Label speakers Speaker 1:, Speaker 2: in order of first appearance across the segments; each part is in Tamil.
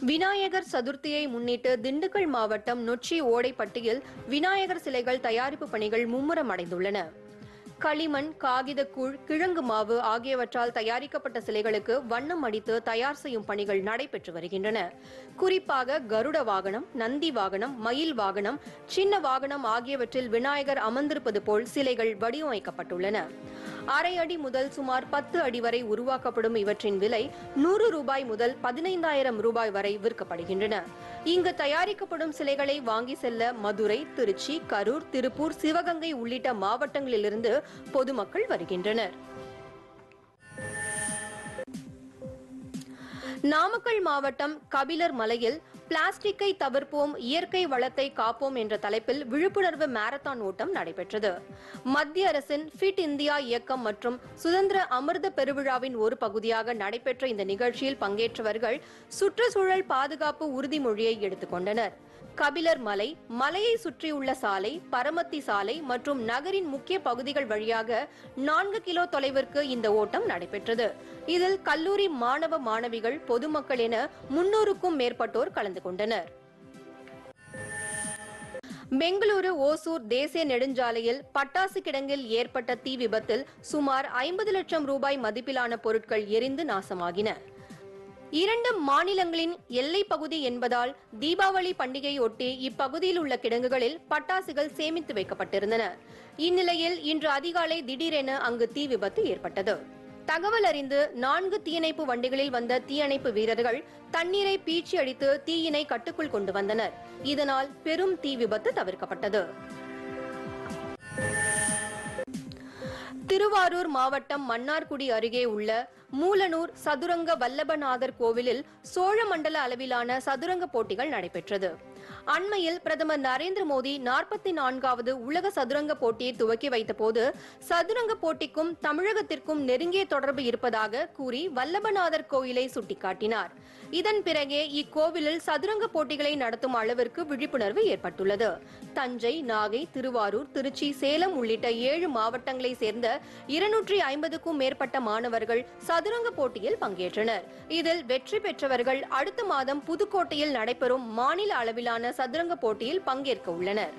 Speaker 1: விநாயகர் சதுர்த்தியை முன்னிட்டு திண்டுக்கல் மாவட்டம் நொச்சி ஓடைப்பட்டியில் விநாயகர் சிலைகள் தயாரிப்பு பணிகள் மும்முரம் அடைந்துள்ளன களிமண் காகிதக்கூழ் கிழங்கு மாவு ஆகியவற்றால் தயாரிக்கப்பட்ட சிலைகளுக்கு வண்ணம் அடித்து தயார் செய்யும் பணிகள் நடைபெற்று வருகின்றன குறிப்பாக கருட வாகனம் நந்தி வாகனம் மயில் வாகனம் சின்ன வாகனம் ஆகியவற்றில் விநாயகர் அமர்ந்திருப்பது போல் சிலைகள் வடிவமைக்கப்பட்டுள்ளன அரை அடி முதல் சுமார் பத்து அடி வரை உருவாக்கப்படும் இவற்றின் விலை நூறு ரூபாய் முதல் பதினைந்தாயிரம் ரூபாய் வரை விற்கப்படுகின்றன இங்கு தயாரிக்கப்படும் சிலைகளை வாங்கி செல்ல மதுரை திருச்சி கரூர் திருப்பூர் சிவகங்கை உள்ளிட்ட மாவட்டங்களிலிருந்து பொதுமக்கள் வருகின்றனர் நாமக்கல் மாவட்டம் கபிலர் மலையில் பிளாஸ்டிக்கை தவிர்ப்போம் இயற்கை வளத்தை காப்போம் என்ற தலைப்பில் விழிப்புணர்வு மாரத்தான் ஓட்டம் நடைபெற்றது மத்திய அரசின் ஃபிட் இந்தியா இயக்கம் மற்றும் சுதந்திர அமிர்த பெருவிழாவின் ஒரு பகுதியாக நடைபெற்ற இந்த நிகழ்ச்சியில் பங்கேற்றவர்கள் சுற்றுச்சூழல் பாதுகாப்பு உறுதிமொழியை எடுத்துக்கொண்டனர் கபிலர் மலை மலையை சுற்றியுள்ள சாலை பரமத்தி சாலை மற்றும் நகரின் முக்கிய பகுதிகள் வழியாக நான்கு கிலோ தொலைவிற்கு இந்த ஓட்டம் நடைபெற்றது இதில் கல்லூரி மாணவ மாணவிகள் பொதுமக்கள் என முன்னூறுக்கும் மேற்பட்டோர் கலந்து கொண்டனர் பெங்களூரு ஓசூர் தேசிய நெடுஞ்சாலையில் பட்டாசு கிடங்கில் ஏற்பட்ட தீ விபத்தில் சுமார் ஐம்பது லட்சம் ரூபாய் மதிப்பிலான பொருட்கள் எரிந்து நாசமாகின இரண்டு மாநிலங்களின் எல்லை பகுதி என்பதால் தீபாவளி பண்டிகையொட்டி இப்பகுதியில் உள்ள கிடங்குகளில் பட்டாசுகள் சேமித்து வைக்கப்பட்டிருந்தன இந்நிலையில் இன்று அதிகாலை திடீரென அங்கு தீ விபத்து ஏற்பட்டது தகவல் அறிந்து நான்கு தீயணைப்பு வண்டிகளில் வந்த தீயணைப்பு வீரர்கள் தண்ணீரை பீச்சி அடித்து தீயினை கட்டுக்குள் கொண்டு வந்தனர் இதனால் பெரும் தீ விபத்து தவிர்க்கப்பட்டது திருவாரூர் மாவட்டம் மன்னார்குடி அருகே உள்ள மூலனூர் சதுரங்க வல்லபநாதர் கோவிலில் சோழ மண்டல அளவிலான சதுரங்க போட்டிகள் நடைபெற்றது அண்மையில் பிரதமர் நரேந்திர மோடி நாற்பத்தி நான்காவது உலக சதுரங்க போட்டியை துவக்கி வைத்தபோது சதுரங்க போட்டிக்கும் தமிழகத்திற்கும் நெருங்கிய தொடர்பு இருப்பதாக கூறி வல்லபநாதர் கோயிலை சுட்டிக்காட்டினார் இதன் பிறகே இக்கோவிலில் சதுரங்க போட்டிகளை நடத்தும் அளவிற்கு விழிப்புணர்வு ஏற்பட்டுள்ளது தஞ்சை நாகை திருவாரூர் திருச்சி சேலம் உள்ளிட்ட ஏழு மாவட்டங்களை சேர்ந்த இருநூற்றி ஐம்பதுக்கும் மேற்பட்ட மாணவர்கள் சதுரங்க போட்டியில் பங்கேற்றனர் இதில் வெற்றி பெற்றவர்கள் அடுத்த மாதம் புதுக்கோட்டையில் நடைபெறும் மாநில அளவிலான சதுரங்க போட்டியில் பங்கேற்க உள்ளனர்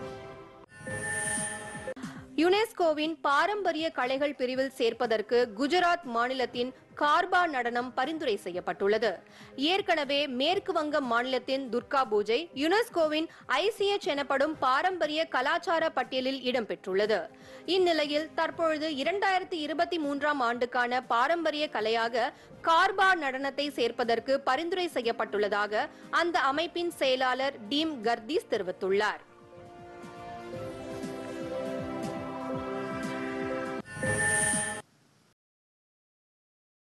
Speaker 1: யுனெஸ்கோவின் பாரம்பரிய கலைகள் பிரிவில் சேர்ப்பதற்கு குஜராத் மாநிலத்தின் கார்பா நடனம் பரிந்துரை செய்யப்பட்டுள்ளது ஏற்கனவே மேற்கு வங்க மாநிலத்தின் துர்கா பூஜை யுனெஸ்கோவின் ஐசிஎச் எனப்படும் பாரம்பரிய கலாச்சார பட்டியலில் இடம்பெற்றுள்ளது இந்நிலையில் தற்பொழுது இரண்டாயிரத்தி இருபத்தி மூன்றாம் ஆண்டுக்கான பாரம்பரிய கலையாக கார்பா நடனத்தை சேர்ப்பதற்கு பரிந்துரை செய்யப்பட்டுள்ளதாக அந்த அமைப்பின் செயலாளர் டீம் கர்தீஸ் தெரிவித்துள்ளார்